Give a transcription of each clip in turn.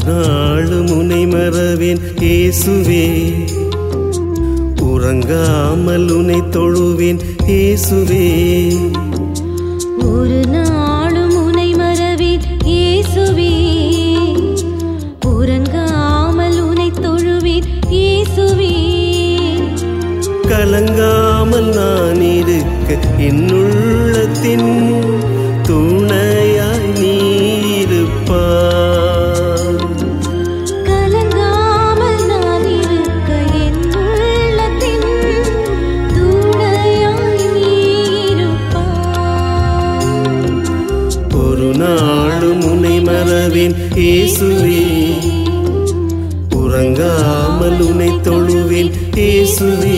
நாளும் உனை மறவேன் இயேசுவே உறங்காமல் உனை தொழுவேன் இயேசுவே ஒரு நாளும் உனை மறவேன் இயேசுவே உறங்காமல் உனை தொழுவேன் இயேசுவே கலங்காமல் நான் இருக்க என்னுள்ளத்தின் துணையாய் நீ இருப்பாய் கலங்காமல் நான் இருக்க என் உள்ளத்தின் துணையாய் நீ இருப்பாய். ஒரு நாளும் உன்னை மறவேன் இயேசுவே உறங்காமல் உன்னை தொழுவேன் இயேசுவே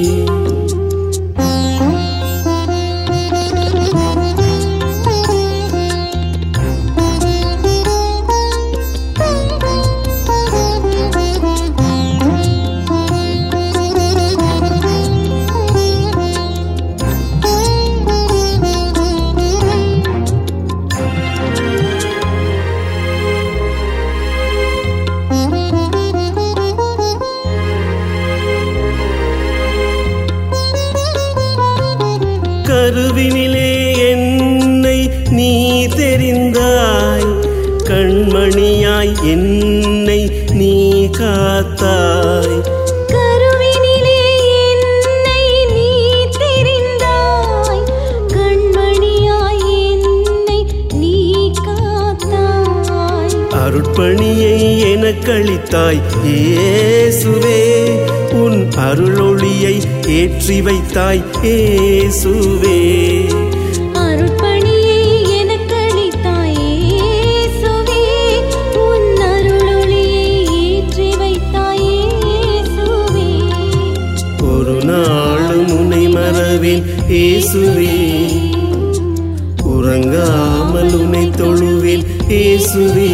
கருவினிலே என்னை நீ தெரிந்தாய் கண்மணியாய் என்னை நீ காத்தாய் கருவினிலே என்னை நீ தெரிந்தாய். கண்மணியாய் என்னை நீ காத்தாய். அருட்பணியை எனக்களித்தாய் இயேசுவே உன் அருளொளியை ஏற்றி வைத்தாய் இயேசுவே அருட்பணியை எனக்களித்தாய் இயேசுவே. உன் அருளொளியை ஏற்றி வைத்தாய் இயேசுவே. ஒரு நாளும் உன்னை மறவேன் இயேசுவே உறங்காமல் உன்னை தொழுவேன் இயேசுவே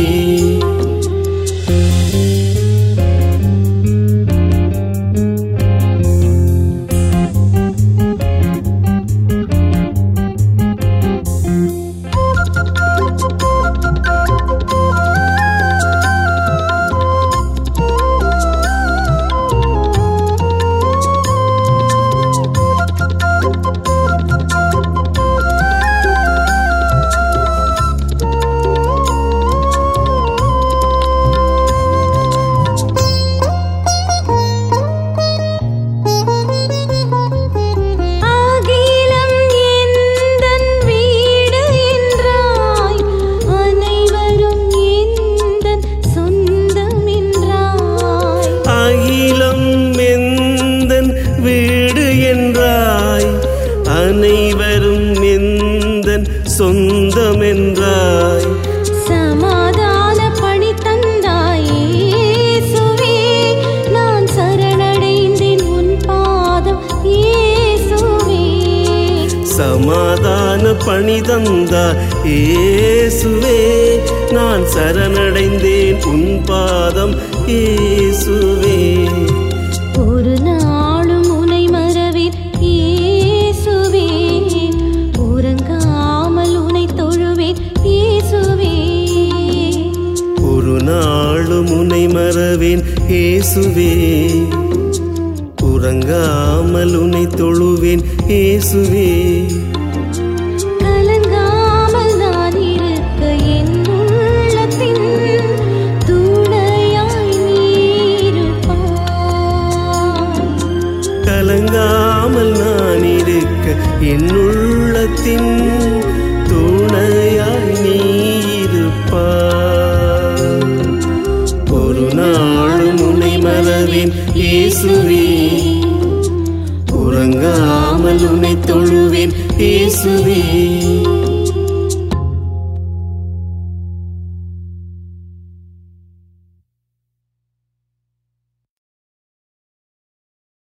அகிலம் எந்தன் வீடு என்றாய். அனைவரும் எந்தன் சொந்தம் என்றாய். அகிலம் எந்தன் வீடு என்றாய் அனைவரும் எந்தன் சொந்தம் என்றாய் சமாதான பணி தந்தாய் இயேசுவே. நான் சரணடைந்தேன் உன் பாதம் இயேசுவே. சமாதான பணி தந்தா இயேசுவே நான் சரணடைந்தேன் உன் பாதம் இயேசுவே ஒரு நாளும் உனை மறவேன் இயேசுவே. உறங்காமல் உனை தொழுவேன் இயேசுவே. ஒரு நாளும் உன்னை மறவேன் இயேசுவே உறங்காமல் உன்னை தொழுவேன் இயேசுவே